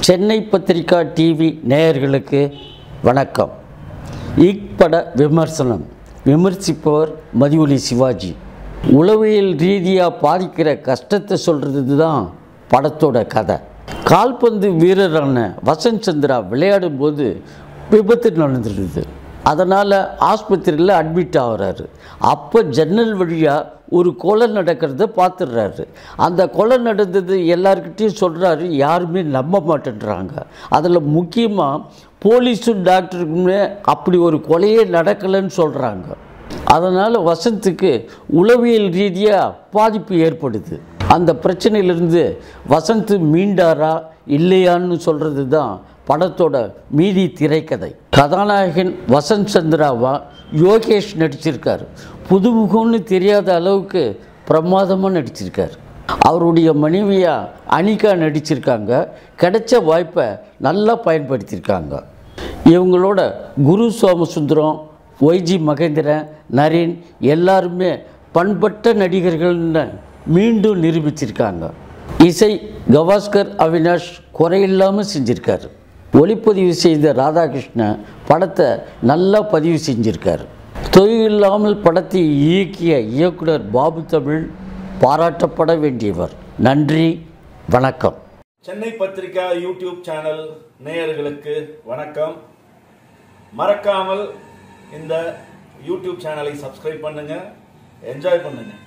Chennai பத்திரிகா TV நேயர்களுக்கு வணக்கம் இக்பட விமர்சனம் விமர்சிப்பவர் மதியொலி சிவாஜி உளவியல் ரீதியாக பாதிக்கிற கஷ்டத்தை சொல்கிறது தான் படத்தோட கதை கால்பந்து வீரரான வசந்த் சந்திரா விளையாடும்போது விபத்து நடந்துடுது அதனால் ஆஸ்பத்திரியில் அட்மிட் ஆகுறாரு அப்போ ஜன்னல் வழியாக ஒரு கொலை நடக்கிறத பார்த்துடுறாரு அந்த கொலை நடந்தது எல்லாருக்கிட்டையும் சொல்கிறாரு யாருமே நம்ப மாட்டேன்றாங்க அதில் முக்கியமாக போலீஸும் டாக்டருக்குமே அப்படி ஒரு கொலையே நடக்கலைன்னு சொல்கிறாங்க அதனால் வசந்துக்கு உளவியல் ரீதியாக பாதிப்பு ஏற்படுது அந்த பிரச்சனையிலிருந்து வசந்த் மீண்டாரா இல்லையான்னு சொல்கிறது தான் படத்தோட மீதி திரைக்கதை கதாநாயகன் வசந்த் சந்திராவா யோகேஷ் நடிச்சிருக்கார் புதுமுகம்னு தெரியாத அளவுக்கு பிரமாதமாக நடிச்சிருக்கார் அவருடைய மனைவியாக அனிகா நடிச்சிருக்காங்க கிடைச்ச வாய்ப்பை நல்லா பயன்படுத்தியிருக்காங்க இவங்களோட குரு சோமசுந்தரம் ஒய்ஜி மகேந்திரன் நரேன் எல்லாருமே பண்பட்ட நடிகர்கள்னு மீண்டும் நிரூபிச்சிருக்காங்க இசை கவாஸ்கர் அவினாஷ் குறையில்லாமல் செஞ்சிருக்காரு ஒளிப்பதிவு செய்த ராதாகிருஷ்ணன் படத்தை நல்லா பதிவு செஞ்சிருக்கார் தொழிலில்லாமல் படத்தை இயக்கிய இயக்குனர் பாபு தமிழ் பாராட்டப்பட வேண்டியவர் நன்றி வணக்கம் சென்னை பத்திரிகா யூடியூப் சேனல் நேயர்களுக்கு வணக்கம் மறக்காமல் இந்த யூடியூப் சேனலை சப்ஸ்கிரைப் பண்ணுங்க என்ஜாய் பண்ணுங்க